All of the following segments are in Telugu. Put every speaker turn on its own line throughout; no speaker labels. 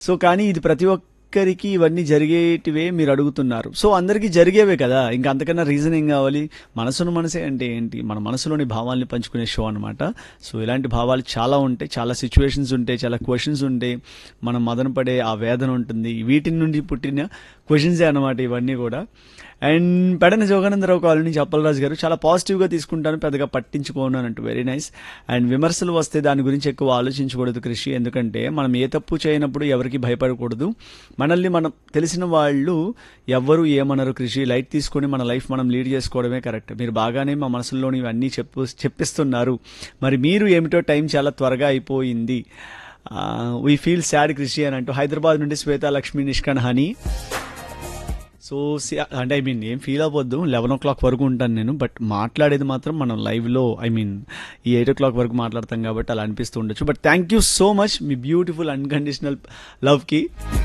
సో కానీ ఇది ప్రతి ఒక్కరికి ఇవన్నీ జరిగేటివే మీరు అడుగుతున్నారు సో అందరికీ జరిగేవే కదా ఇంకా అంతకన్నా రీజన్ ఏం కావాలి మనసును మనసే అంటే ఏంటి మన మనసులోని భావాల్ని పంచుకునే షో అనమాట సో ఇలాంటి భావాలు చాలా ఉంటాయి చాలా సిచ్యువేషన్స్ ఉంటాయి చాలా క్వశ్చన్స్ ఉంటాయి మనం మదన పడే ఆ వేదన ఉంటుంది వీటి నుండి పుట్టిన క్వశ్చన్సే అనమాట ఇవన్నీ కూడా అండ్ పెడన జోగానందరావు కాలనీ నుంచి అప్పలరాజు గారు చాలా పాజిటివ్గా తీసుకుంటాను పెద్దగా పట్టించుకోను అన్నట్టు వెరీ నైస్ అండ్ విమర్శలు వస్తే దాని గురించి ఎక్కువ ఆలోచించకూడదు కృషి ఎందుకంటే మనం ఏ తప్పు చేయనప్పుడు ఎవరికి భయపడకూడదు మనల్ని మనం తెలిసిన వాళ్ళు ఎవ్వరు ఏమనరు కృషి లైట్ తీసుకొని మన లైఫ్ మనం లీడ్ చేసుకోవడమే కరెక్ట్ మీరు బాగానే మా మనసులోని ఇవన్నీ చెప్పు చెప్పిస్తున్నారు మరి మీరు ఏమిటో టైం చాలా త్వరగా అయిపోయింది వీ ఫీల్ సాడ్ కృషి అని అంటూ హైదరాబాద్ నుండి శ్వేత లక్ష్మి నిష్కన్ హనీ సో సి- అంటే ఐ మీన్ ఏం ఫీల్ అవ్వద్దు లెవెన్ ఓ క్లాక్ వరకు ఉంటాను నేను బట్ మాట్లాడేది మాత్రం మనం లైవ్లో ఐ మీన్ ఈ ఎయిట్ ఓ క్లాక్ వరకు మాట్లాడతాం కాబట్టి అలా అనిపిస్తూ ఉండొచ్చు but thank you so much మీ బ్యూటిఫుల్ అన్కండిషనల్ లవ్కి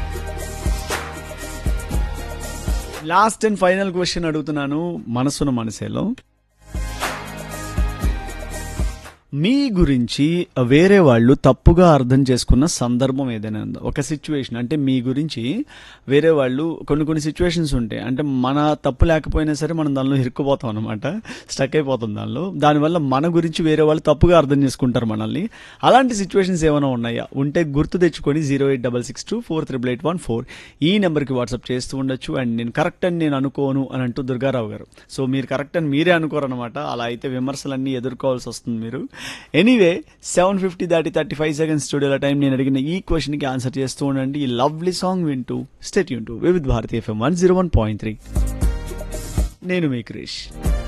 లాస్ట్ అండ్ ఫైనల్ క్వశ్చన్ అడుగుతున్నాను మనసును మనసేలో మీ గురించి వేరే వాళ్ళు తప్పుగా అర్థం చేసుకున్న సందర్భం ఏదైనా ఉందా ఒక సిచ్యువేషన్ అంటే మీ గురించి వేరే వాళ్ళు కొన్ని కొన్ని సిచ్యువేషన్స్ ఉంటాయి అంటే మన తప్పు లేకపోయినా సరే మనం దానిలో ఇరుక్కుపోతాం అనమాట స్టక్ అయిపోతాం దానిలో దానివల్ల మన గురించి వేరే వాళ్ళు తప్పుగా అర్థం చేసుకుంటారు మనల్ని అలాంటి సిచ్యువేషన్స్ ఏమైనా ఉన్నాయా ఉంటే గుర్తు తెచ్చుకొని zero eight double six two four triple eight one four ఈ నెంబర్కి వాట్సాప్ చేస్తూ ఉండొచ్చు అండ్ నేను కరెక్ట్ అని నేను అనుకోను అని అంటూ దుర్గారావు గారు సో మీరు కరెక్ట్ అని మీరే అనుకోరనమాట అలా అయితే విమర్శలన్నీ ఎదుర్కోవాల్సి వస్తుంది మీరు ఎనీవే సెవెన్ ఫిఫ్టీ దాటి థర్టీ ఫైవ్ సెకండ్స్ స్టూడియోల టైం నేను అడిగిన ఈ క్వశ్చన్కి ఆన్సర్ చేస్తూ ఉండండి ఈ లవ్లీ సాంగ్ వింటూ స్టేట్ యూన్ to Vividh Bharati FM one zero one point three నేను మీ క్రిష్